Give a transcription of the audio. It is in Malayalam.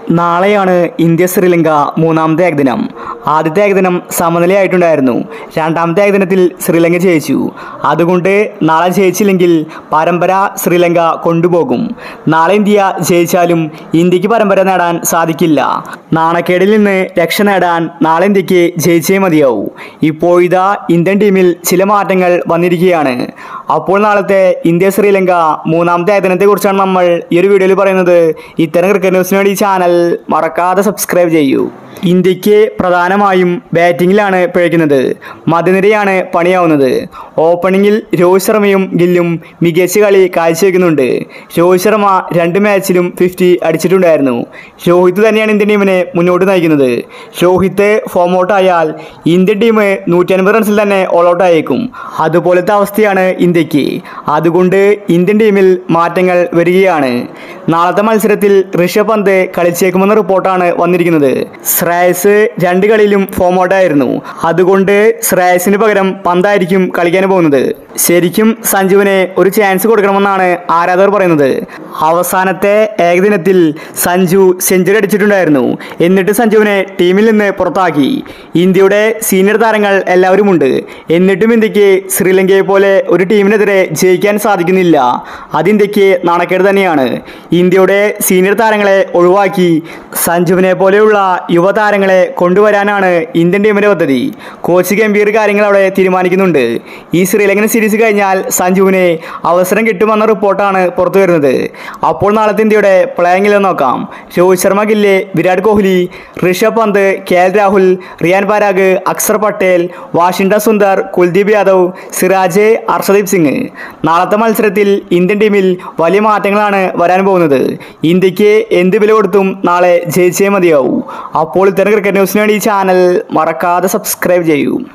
നാളെയാണ് ഇന്ത്യ ശ്രീലങ്ക മൂന്നാമത്തെ ഏകദിനം ആദ്യത്തെ ഏകദിനം സമനിലയായിട്ടുണ്ടായിരുന്നു രണ്ടാമത്തെ ഏകദിനത്തിൽ ശ്രീലങ്ക ജയിച്ചു അതുകൊണ്ട് നാളെ ജയിച്ചില്ലെങ്കിൽ പരമ്പര ശ്രീലങ്ക കൊണ്ടുപോകും നാളെ ഇന്ത്യ ജയിച്ചാലും ഇന്ത്യക്ക് പരമ്പര നേടാൻ സാധിക്കില്ല നാണക്കേടിൽ നിന്ന് രക്ഷ നേടാൻ നാളെ ഇന്ത്യക്ക് ജയിച്ചേ മതിയാവൂ ഇപ്പോഴിതാ ഇന്ത്യൻ ടീമിൽ ചില മാറ്റങ്ങൾ വന്നിരിക്കുകയാണ് അപ്പോൾ നാളത്തെ ഇന്ത്യ ശ്രീലങ്ക മൂന്നാമത്തെ ഏകദിനത്തെക്കുറിച്ചാണ് നമ്മൾ ഈ ഒരു വീഡിയോയിൽ പറയുന്നത് ഇത്തരം ക്രിക്കറ്റ് ന്യൂസിന് വേണ്ടി ഈ ചാനൽ മറക്കാതെ സബ്സ്ക്രൈബ് ചെയ്യൂ ഇന്ത്യക്ക് പ്രധാനമായും ബാറ്റിങ്ങിലാണ് പിഴയ്ക്കുന്നത് മധ്യനിരയാണ് പണിയാവുന്നത് ഓപ്പണിങ്ങിൽ രോഹിത് ശർമ്മയും ഗില്ലും മികച്ച കളി കാഴ്ചവെക്കുന്നുണ്ട് രോഹിത് ശർമ്മ രണ്ട് മാച്ചിലും ഫിഫ്റ്റി അടിച്ചിട്ടുണ്ടായിരുന്നു രോഹിത് തന്നെയാണ് ഇന്ത്യൻ ടീമിനെ മുന്നോട്ട് നയിക്കുന്നത് രോഹിത് ഫോം ഔട്ട് ആയാൽ ഇന്ത്യൻ ടീം നൂറ്റി അൻപത് റൺസിൽ തന്നെ ഓൾ ഔട്ട് ആയേക്കും അതുപോലത്തെ അവസ്ഥയാണ് ഇന്ത്യക്ക് അതുകൊണ്ട് ഇന്ത്യൻ ടീമിൽ മാറ്റങ്ങൾ വരികയാണ് നാളത്തെ മത്സരത്തിൽ ഋഷഭ് പന്ത് കളിച്ചേക്കുമെന്ന റിപ്പോർട്ടാണ് വന്നിരിക്കുന്നത് ശ്രേയസ് രണ്ട് കളിയിലും ഫോം ഔട്ടായിരുന്നു അതുകൊണ്ട് ശ്രേയസിന് പകരം പന്തായിരിക്കും കളിക്കാൻ പോകുന്നത് ശരിക്കും സഞ്ജുവിന് ഒരു ചാൻസ് കൊടുക്കണമെന്നാണ് ആരാധകർ പറയുന്നത് അവസാനത്തെ ഏകദിനത്തിൽ സഞ്ജു സെഞ്ചുറി അടിച്ചിട്ടുണ്ടായിരുന്നു എന്നിട്ട് സഞ്ജുവിനെ ടീമിൽ നിന്ന് പുറത്താക്കി ഇന്ത്യയുടെ സീനിയർ താരങ്ങൾ എല്ലാവരുമുണ്ട് എന്നിട്ടും ഇന്ത്യക്ക് ശ്രീലങ്കയെ പോലെ ഒരു ടീമിനെതിരെ ജയിക്കാൻ സാധിക്കുന്നില്ല അത് ഇന്ത്യക്ക് നാണക്കേട് തന്നെയാണ് ഇന്ത്യയുടെ സീനിയർ താരങ്ങളെ ഒഴിവാക്കി സഞ്ജുവിനെ പോലെയുള്ള യുവതാരങ്ങളെ കൊണ്ടുവരാനാണ് ഇന്ത്യൻ ടീമിൻ്റെ പദ്ധതി കോച്ച് ഗംഭീർ കാര്യങ്ങൾ അവിടെ തീരുമാനിക്കുന്നുണ്ട് ഈ ശ്രീലങ്കൻ സീരീസ് കഴിഞ്ഞാൽ സഞ്ജുവിന് അവസരം കിട്ടുമെന്ന റിപ്പോർട്ടാണ് പുറത്തു വരുന്നത് അപ്പോൾ നാളത്തെ ഇന്ത്യയുടെ പ്ലേയിങ്ങിൽ നോക്കാം Rohit Sharma Gill Virat Kohli Rishabh Pant K L Rahul Riyan Parag Axar Patel Washington Sundar Kuldeep Yadav Siraj Harshdeep Singh നാളത്തെ മത്സരത്തിൽ ഇന്ത്യൻ ടീമിൽ വലിയ മാറ്റങ്ങളാണ് വരാൻ പോകുന്നത് ഇന്ത്യക്ക് എന്ത് വില കൊടുത്തും നാളെ ജയിച്ചേ മതിയാവൂ അപ്പോൾ ഇത്തരം ക്രിക്കറ്റ് ന്യൂസിന് വേണ്ടി ഈ ചാനൽ മറക്കാതെ സബ്സ്ക്രൈബ് ചെയ്യൂ